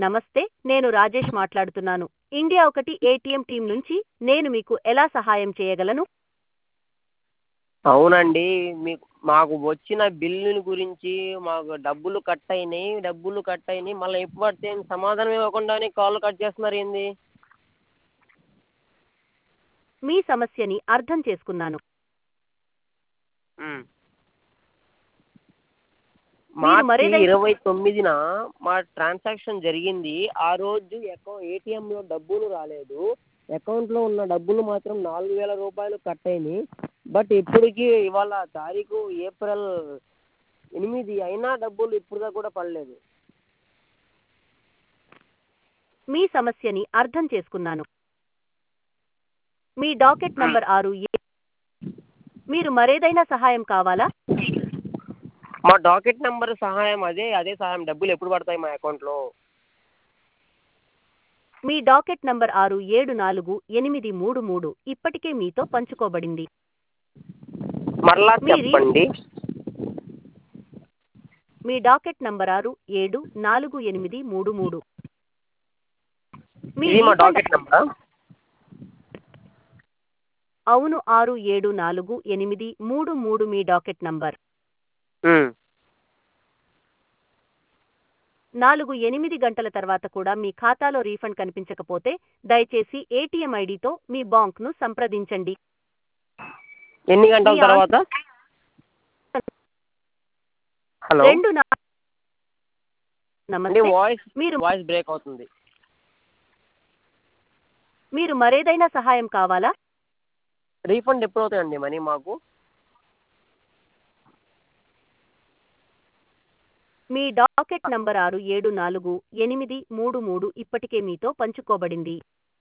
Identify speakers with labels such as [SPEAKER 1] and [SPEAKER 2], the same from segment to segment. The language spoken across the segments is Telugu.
[SPEAKER 1] నమస్తే నేను రాజేష్ మాట్లాడుతున్నాను ఇండియా ఒకటి ఏటీఎం టీం నుంచి నేను మీకు ఎలా సహాయం చేయగలను
[SPEAKER 2] అవునండి మీకు మాకు వచ్చిన బిల్లుల గురించి మాకు డబ్బులు కట్ అయినాయి డబ్బులు కట్ అయినాయి మళ్ళీ ఎప్పుడు పడితే ఏంది సమాధానం ఇవ్వకుండానే కాల్ కట్ చేస్తున్నారు ఏంది
[SPEAKER 1] మీ సమస్యని అర్థం చేసుకున్నాను
[SPEAKER 2] మార్చి
[SPEAKER 1] మరేదైనా-
[SPEAKER 2] ఇరవై తొమ్మిదిన మా ట్రాన్సాక్షన్ జరిగింది ఆ రోజు అకౌ ఏటీఎంలో డబ్బులు రాలేదు అకౌంట్లో ఉన్న డబ్బులు మాత్రం నాలుగు వేల రూపాయలు కట్ అయినాయి బట్ ఇప్పటికి ఇవాళ తారీఖు ఏప్రిల్ ఎనిమిది అయినా డబ్బులు ఇప్పుడు దాకా కూడా పడలేదు
[SPEAKER 1] మీ సమస్యని అర్థం చేసుకున్నాను మీ డాకెట్ నంబర్ ఆరు ఏ మీరు మరేదైనా సహాయం కావాలా
[SPEAKER 2] మా డాకెట్ నెంబర్ సహాయం అదే అదే సహాయం డబ్బులు ఎప్పుడు పడతాయి మా అకౌంట్లో
[SPEAKER 1] మీ డాకెట్ నంబర్ ఆరు ఏడు నాలుగు ఎనిమిది మూడు మూడు ఇప్పటికే మీతో పంచుకోబడింది
[SPEAKER 2] మరలా
[SPEAKER 1] మీది-
[SPEAKER 2] చెప్పండి
[SPEAKER 1] మీ డాకెట్ నంబర్ ఆరు ఏడు నాలుగు ఎనిమిది మూడు మూడు మీ
[SPEAKER 2] ఇది మా
[SPEAKER 1] రీఫండ్
[SPEAKER 2] డాకెట్ నెంబరా
[SPEAKER 1] అవును ఆరు ఏడు నాలుగు ఎనిమిది మూడు మూడు మీ డాకెట్ నంబర్ నాలుగు ఎనిమిది గంటల తర్వాత కూడా మీ ఖాతాలో రీఫండ్ కనిపించకపోతే దయచేసి ఏటీఎం ఐడితో మీ బాంక్ను సంప్రదించండి
[SPEAKER 2] ఎన్ని గంటల
[SPEAKER 1] మీ
[SPEAKER 2] తర్వాత హలో
[SPEAKER 1] రెండు నా-
[SPEAKER 2] అంటే
[SPEAKER 1] నమస్తే
[SPEAKER 2] వాయిస్
[SPEAKER 1] మీరు
[SPEAKER 2] వాయిస్ బ్రేక్ అవుతుంది
[SPEAKER 1] మీరు మరేదైనా సహాయం కావాలా
[SPEAKER 2] రీఫండ్ ఎప్పుడు అవుతాయండి మనీ మాకు
[SPEAKER 1] మీ డాకెట్ నంబర్ ఆరు ఏడు నాలుగు ఎనిమిది మూడు మూడు ఇప్పటికే మీతో పంచుకోబడింది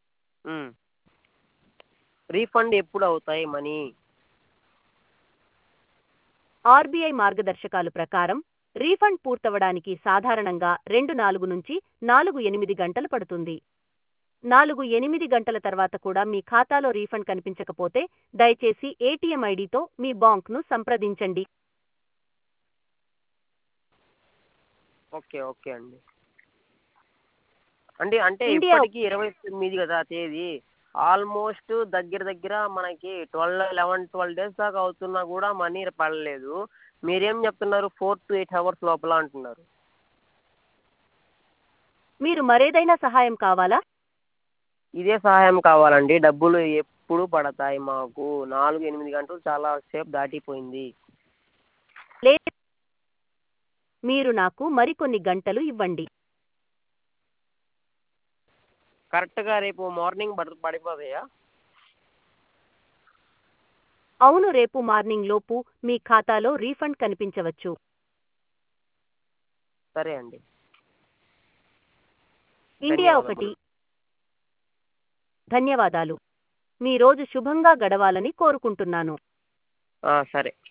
[SPEAKER 2] రీఫండ్ ఎప్పుడు అవుతాయి మనీ
[SPEAKER 1] ఆర్బీఐ మార్గదర్శకాలు ప్రకారం రీఫండ్ పూర్తవడానికి సాధారణంగా రెండు నాలుగు నుంచి నాలుగు ఎనిమిది గంటలు పడుతుంది నాలుగు ఎనిమిది గంటల తర్వాత కూడా మీ ఖాతాలో రీఫండ్ కనిపించకపోతే దయచేసి ఏటీఎం ఐడితో మీ బాంక్ను సంప్రదించండి
[SPEAKER 2] ఓకే ఓకే అండి అంటే అంటే
[SPEAKER 1] ఇండియా-
[SPEAKER 2] ఇప్పటికి ఇరవై తొమ్మిది కదా తేదీ ఆల్మోస్ట్ దగ్గర దగ్గర మనకి ట్వెల్వ్ లెవెన్ ట్వెల్వ్ డేస్ దాకా అవుతున్నా కూడా మనీ పడలేదు మీరేం చెప్తున్నారు ఫోర్ టు ఎయిట్ అవర్స్ లోపల అంటున్నారు
[SPEAKER 1] మీరు మరేదైనా సహాయం కావాలా
[SPEAKER 2] ఇదే సహాయం కావాలండి డబ్బులు ఎప్పుడు పడతాయి మాకు నాలుగు ఎనిమిది గంటలు చాలా సేపు దాటిపోయింది
[SPEAKER 1] లే మీరు నాకు మరికొన్ని గంటలు ఇవ్వండి
[SPEAKER 2] కరెక్ట్గా రేపు మార్నింగ్ పడ పడిపోతాయా
[SPEAKER 1] అవును రేపు మార్నింగ్ లోపు మీ ఖాతాలో రీఫండ్ కనిపించవచ్చు
[SPEAKER 2] సరే అండి
[SPEAKER 1] ఇండియా
[SPEAKER 2] ధన్యవాదములు.
[SPEAKER 1] ఒకటి ధన్యవాదాలు మీ రోజు శుభంగా గడవాలని కోరుకుంటున్నాను
[SPEAKER 2] ఆ, సరే